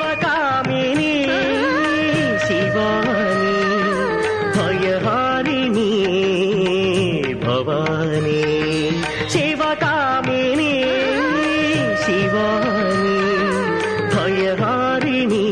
శివకామిని శివాని భయహారిణి భవాని శివకామిని శివాని భయహారిణి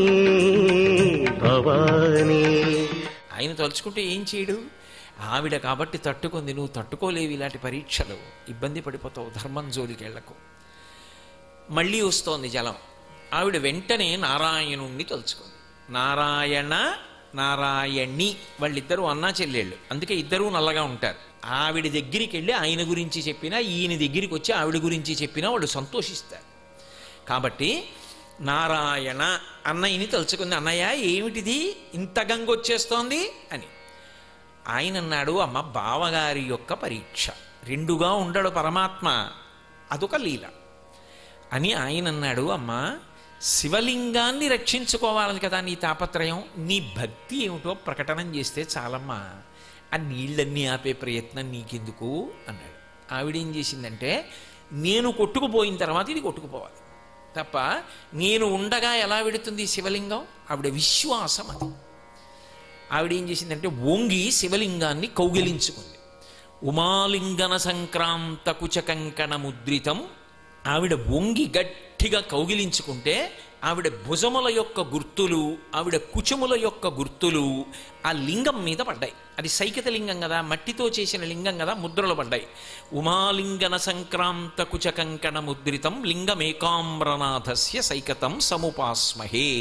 భవాని ఆయన తలుచుకుంటే ఏం చేయడు ఆవిడ కాబట్టి తట్టుకుంది నువ్వు తట్టుకోలేవు ఇలాంటి పరీక్షలు ఇబ్బంది పడిపోతావు ధర్మం జోలికి వెళ్ళకు మళ్ళీ వస్తోంది జలం ఆవిడ వెంటనే నారాయణుణ్ణి తలుచుకుంది నారాయణ నారాయణి వాళ్ళిద్దరూ అన్నా చెల్లెళ్ళు అందుకే ఇద్దరూ నల్లగా ఉంటారు ఆవిడ దగ్గరికి వెళ్ళి ఆయన గురించి చెప్పినా ఈయన దగ్గరికి వచ్చి ఆవిడ గురించి చెప్పినా వాళ్ళు సంతోషిస్తారు కాబట్టి నారాయణ అన్నయ్యని తలుచుకుంది అన్నయ్య ఏమిటిది ఇంత గంగ వచ్చేస్తోంది అని ఆయన అన్నాడు అమ్మ బావగారి యొక్క పరీక్ష రెండుగా ఉండడు పరమాత్మ అదొక లీల అని ఆయన అన్నాడు అమ్మ శివలింగాన్ని రక్షించుకోవాలి కదా నీ తాపత్రయం నీ భక్తి ఏమిటో ప్రకటనం చేస్తే చాలమ్మా ఆ నీళ్ళన్నీ ఆపే ప్రయత్నం నీకెందుకు అన్నాడు ఆవిడేం చేసిందంటే నేను కొట్టుకుపోయిన తర్వాత ఇది కొట్టుకుపోవాలి తప్ప నేను ఉండగా ఎలా వెడుతుంది ఈ శివలింగం ఆవిడ విశ్వాసం అది ఆవిడ ఏం చేసిందంటే వంగి శివలింగాన్ని కౌగిలించుకుంది ఉమాలింగన సంక్రాంత కుచకంకణ ముద్రితం ఆవిడ వంగి గట్టిగా కౌగిలించుకుంటే ఆవిడ భుజముల యొక్క గుర్తులు ఆవిడ కుచముల యొక్క గుర్తులు ఆ లింగం మీద పడ్డాయి అది సైకిత లింగం కదా మట్టితో చేసిన లింగం కదా ముద్రలు పడ్డాయి ఉమాలింగన సంక్రాంత కుచకంకణ ముద్రితం లింగమేకామ్రనాథస్య సైకతం సముపాస్మహే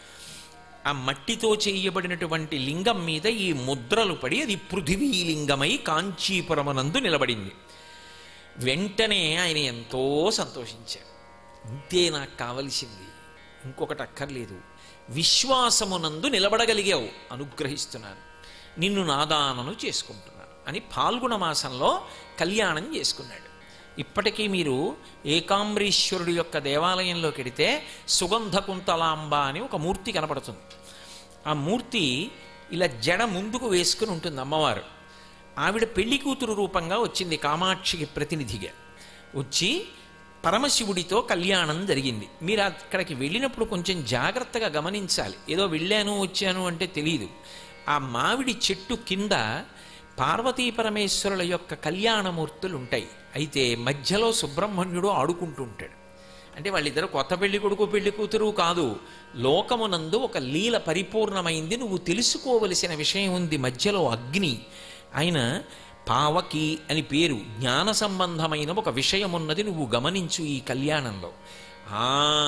ఆ మట్టితో చేయబడినటువంటి లింగం మీద ఈ ముద్రలు పడి అది పృథివీ లింగమై కాంచీపురమునందు నిలబడింది వెంటనే ఆయన ఎంతో సంతోషించారు ఇంతే నాకు కావలసింది ఇంకొకటి అక్కర్లేదు విశ్వాసమునందు నిలబడగలిగావు అనుగ్రహిస్తున్నాను నిన్ను నాదానను చేసుకుంటున్నాను అని పాల్గొన మాసంలో కళ్యాణం చేసుకున్నాడు ఇప్పటికీ మీరు ఏకాంబరీశ్వరుడు యొక్క దేవాలయంలోకి వెడితే సుగంధ కుంతలాంబ అని ఒక మూర్తి కనపడుతుంది ఆ మూర్తి ఇలా జడ ముందుకు వేసుకుని ఉంటుంది అమ్మవారు ఆవిడ పెళ్లి కూతురు రూపంగా వచ్చింది కామాక్షికి ప్రతినిధిగా వచ్చి పరమశివుడితో కళ్యాణం జరిగింది మీరు అక్కడికి వెళ్ళినప్పుడు కొంచెం జాగ్రత్తగా గమనించాలి ఏదో వెళ్ళాను వచ్చాను అంటే తెలియదు ఆ మామిడి చెట్టు కింద పార్వతీ పరమేశ్వరుల యొక్క కళ్యాణమూర్తులు ఉంటాయి అయితే మధ్యలో సుబ్రహ్మణ్యుడు ఆడుకుంటూ ఉంటాడు అంటే వాళ్ళిద్దరు కొత్త పెళ్లి కొడుకు పెళ్లి కూతురు కాదు లోకమునందు ఒక లీల పరిపూర్ణమైంది నువ్వు తెలుసుకోవలసిన విషయం ఉంది మధ్యలో అగ్ని ఆయన పావకి అని పేరు జ్ఞాన సంబంధమైన ఒక విషయం ఉన్నది నువ్వు గమనించు ఈ కళ్యాణంలో ఆ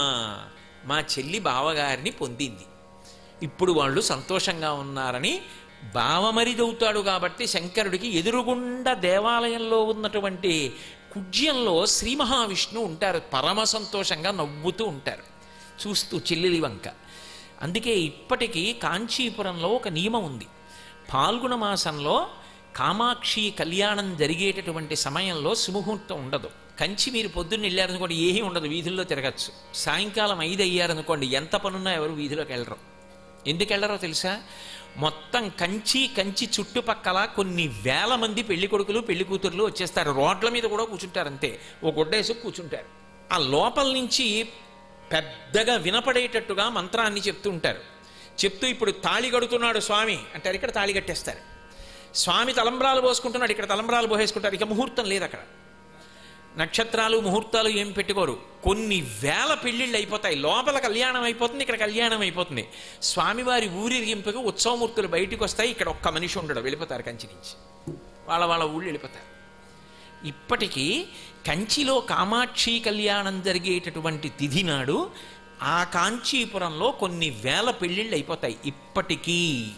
మా చెల్లి బావగారిని పొందింది ఇప్పుడు వాళ్ళు సంతోషంగా ఉన్నారని బావమరిదవుతాడు కాబట్టి శంకరుడికి ఎదురుగుండా దేవాలయంలో ఉన్నటువంటి కుడ్యంలో శ్రీ మహావిష్ణువు ఉంటారు పరమ సంతోషంగా నవ్వుతూ ఉంటారు చూస్తూ చెల్లెలి వంక అందుకే ఇప్పటికీ కాంచీపురంలో ఒక నియమం ఉంది పాల్గొన మాసంలో కామాక్షి కళ్యాణం జరిగేటటువంటి సమయంలో సుముహూర్తం ఉండదు కంచి మీరు పొద్దున్న వెళ్ళారనుకోండి ఏమీ ఉండదు వీధుల్లో తిరగచ్చు సాయంకాలం ఐదు అయ్యారనుకోండి ఎంత పనున్నా ఎవరు వీధిలోకి వెళ్ళరు ఎందుకు వెళ్ళరో తెలుసా మొత్తం కంచి కంచి చుట్టుపక్కల కొన్ని వేల మంది పెళ్లి కొడుకులు పెళ్లి కూతుర్లు వచ్చేస్తారు రోడ్ల మీద కూడా కూర్చుంటారు అంతే ఓ గుడ్డేసి కూర్చుంటారు ఆ లోపల నుంచి పెద్దగా వినపడేటట్టుగా మంత్రాన్ని చెప్తూ ఉంటారు చెప్తూ ఇప్పుడు తాళి కడుతున్నాడు స్వామి అంటారు ఇక్కడ తాళి కట్టేస్తారు స్వామి తలంబ్రాలు పోసుకుంటున్నాడు ఇక్కడ తలంబ్రాలు పోసేసుకుంటారు ఇక ముహూర్తం లేదు అక్కడ నక్షత్రాలు ముహూర్తాలు ఏం పెట్టుకోరు కొన్ని వేల పెళ్ళిళ్ళు అయిపోతాయి లోపల కళ్యాణం అయిపోతుంది ఇక్కడ కళ్యాణం అయిపోతుంది స్వామివారి ఊరిగింపుకి ఉత్సవమూర్తులు బయటికి వస్తాయి ఇక్కడ ఒక్క మనిషి ఉండడు వెళ్ళిపోతారు కంచి నుంచి వాళ్ళ వాళ్ళ ఊళ్ళు వెళ్ళిపోతారు ఇప్పటికీ కంచిలో కామాక్షి కళ్యాణం జరిగేటటువంటి తిథి నాడు ఆ కాంచీపురంలో కొన్ని వేల పెళ్ళిళ్ళు అయిపోతాయి ఇప్పటికీ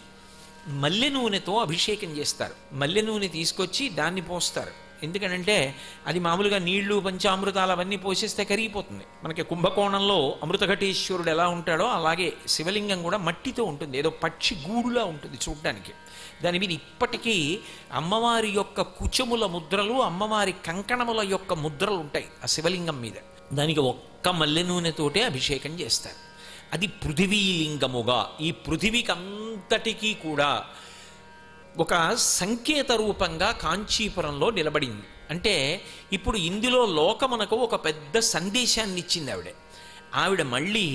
మల్లె నూనెతో అభిషేకం చేస్తారు మల్లె నూనె తీసుకొచ్చి దాన్ని పోస్తారు ఎందుకనంటే అది మామూలుగా నీళ్లు పంచామృతాలు అవన్నీ పోసేస్తే కరిగిపోతుంది మనకి కుంభకోణంలో అమృతఘటేశ్వరుడు ఎలా ఉంటాడో అలాగే శివలింగం కూడా మట్టితో ఉంటుంది ఏదో పక్షి గూడులా ఉంటుంది చూడ్డానికి దాని మీద ఇప్పటికీ అమ్మవారి యొక్క కుచముల ముద్రలు అమ్మవారి కంకణముల యొక్క ముద్రలు ఉంటాయి ఆ శివలింగం మీద దానికి ఒక్క మల్లె నూనెతోటే అభిషేకం చేస్తారు అది పృథివీలింగముగా ఈ పృథివీకి అంతటికీ కూడా ఒక సంకేత రూపంగా కాంచీపురంలో నిలబడింది అంటే ఇప్పుడు ఇందులో లోకమునకు ఒక పెద్ద సందేశాన్ని ఇచ్చింది ఆవిడ ఆవిడ మళ్ళీ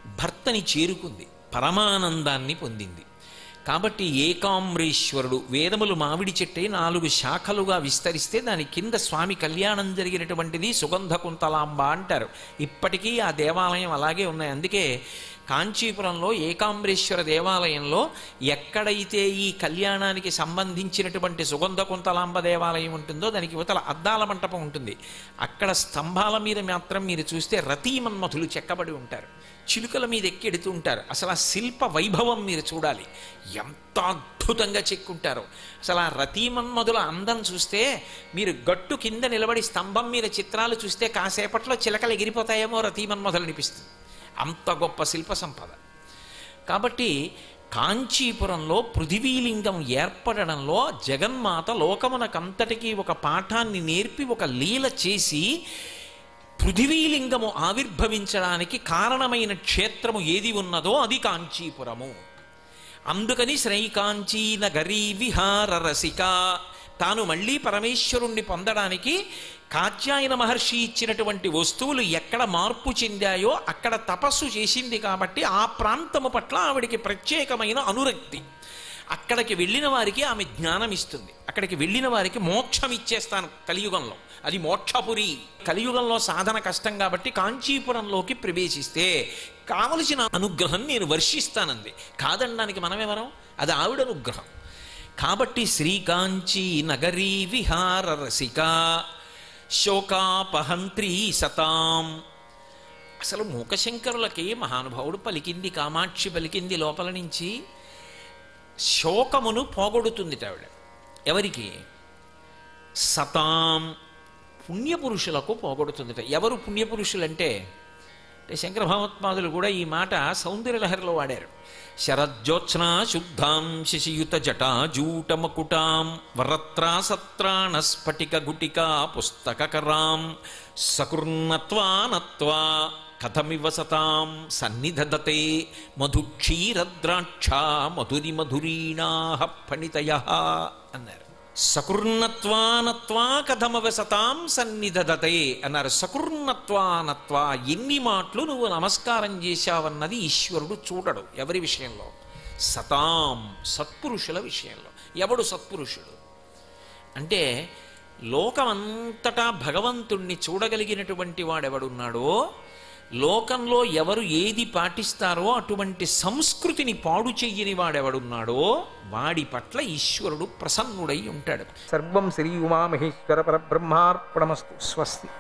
భర్తని చేరుకుంది పరమానందాన్ని పొందింది కాబట్టి ఏకామ్రేశ్వరుడు వేదములు మామిడి చెట్టే నాలుగు శాఖలుగా విస్తరిస్తే దాని కింద స్వామి కళ్యాణం జరిగినటువంటిది సుగంధ కుంతలాంబ అంటారు ఇప్పటికీ ఆ దేవాలయం అలాగే ఉన్నాయి అందుకే కాంచీపురంలో ఏకాంబరేశ్వర దేవాలయంలో ఎక్కడైతే ఈ కళ్యాణానికి సంబంధించినటువంటి సుగంధ కుంతలాంబ దేవాలయం ఉంటుందో దానికి యువతల అద్దాల మంటపం ఉంటుంది అక్కడ స్తంభాల మీద మాత్రం మీరు చూస్తే రతీమన్మధులు చెక్కబడి ఉంటారు చిలుకల మీద ఎక్కెడుతూ ఉంటారు అసలు ఆ శిల్ప వైభవం మీరు చూడాలి ఎంత అద్భుతంగా చెక్కుంటారో అసలు ఆ రతీమన్మధుల అందం చూస్తే మీరు గట్టు కింద నిలబడి స్తంభం మీద చిత్రాలు చూస్తే కాసేపట్లో చిలకలు ఎగిరిపోతాయేమో రతీమన్మధులు అనిపిస్తుంది అంత గొప్ప శిల్ప సంపద కాబట్టి కాంచీపురంలో పృథివీలింగం ఏర్పడడంలో జగన్మాత లోకమునకంతటికీ ఒక పాఠాన్ని నేర్పి ఒక లీల చేసి పృథివీలింగము ఆవిర్భవించడానికి కారణమైన క్షేత్రము ఏది ఉన్నదో అది కాంచీపురము అందుకని శ్రైకాంచీ నగరీ విహార రసిక తాను మళ్ళీ పరమేశ్వరుణ్ణి పొందడానికి కాత్యాయన మహర్షి ఇచ్చినటువంటి వస్తువులు ఎక్కడ మార్పు చెందాయో అక్కడ తపస్సు చేసింది కాబట్టి ఆ ప్రాంతము పట్ల ఆవిడికి ప్రత్యేకమైన అనురక్తి అక్కడికి వెళ్ళిన వారికి ఆమె జ్ఞానం ఇస్తుంది అక్కడికి వెళ్ళిన వారికి మోక్షం ఇచ్చేస్తాను కలియుగంలో అది మోక్షపురి కలియుగంలో సాధన కష్టం కాబట్టి కాంచీపురంలోకి ప్రవేశిస్తే కావలసిన అనుగ్రహం నేను వర్షిస్తానంది కాదనడానికి మనమెవరం అది ఆవిడ అనుగ్రహం కాబట్టి శ్రీకాంచీ నగరీ విహార రసిక శోకాపహంత్రీ సతాం అసలు మూకశంకరులకి మహానుభావుడు పలికింది కామాక్షి పలికింది లోపల నుంచి శోకమును పోగొడుతుంది ఆవిడ ఎవరికి సతాం పుణ్యపురుషులకు పోగొడుతుందిట ఎవరు పుణ్యపురుషులంటే అంటే శంకర భగవత్పాదులు కూడా ఈ మాట సౌందర్యలహరిలో వాడారు శరజ్యోత్స్నా శుద్ధాం శశియుత జటాజూటమకుటాం వరత్రా సత్రాణ స్ఫటిక గుటికా పుస్తకరాం సకృన్నత్వా నత్వా కథమివ సతాం సన్నిధదతే మధుక్షీరద్రాక్ష మధురి మధురీణాహ ఫణితయ అన్నారు సకృన్నత్వానత్వా కథమవ సతాం సన్నిధదతే అన్నారు సకృన్నత్వానత్వా ఎన్ని మాటలు నువ్వు నమస్కారం చేశావన్నది ఈశ్వరుడు చూడడు ఎవరి విషయంలో సతాం సత్పురుషుల విషయంలో ఎవడు సత్పురుషుడు అంటే లోకమంతటా భగవంతుణ్ణి చూడగలిగినటువంటి వాడెవడున్నాడో లోకంలో ఎవరు ఏది పాటిస్తారో అటువంటి సంస్కృతిని పాడు చెయ్యని వాడెవడున్నాడో వాడి పట్ల ఈశ్వరుడు ప్రసన్నుడై ఉంటాడు సర్వం శ్రీ ఉమామహేశ్వర పరబ్రహ్మార్పణమస్తు స్వస్తి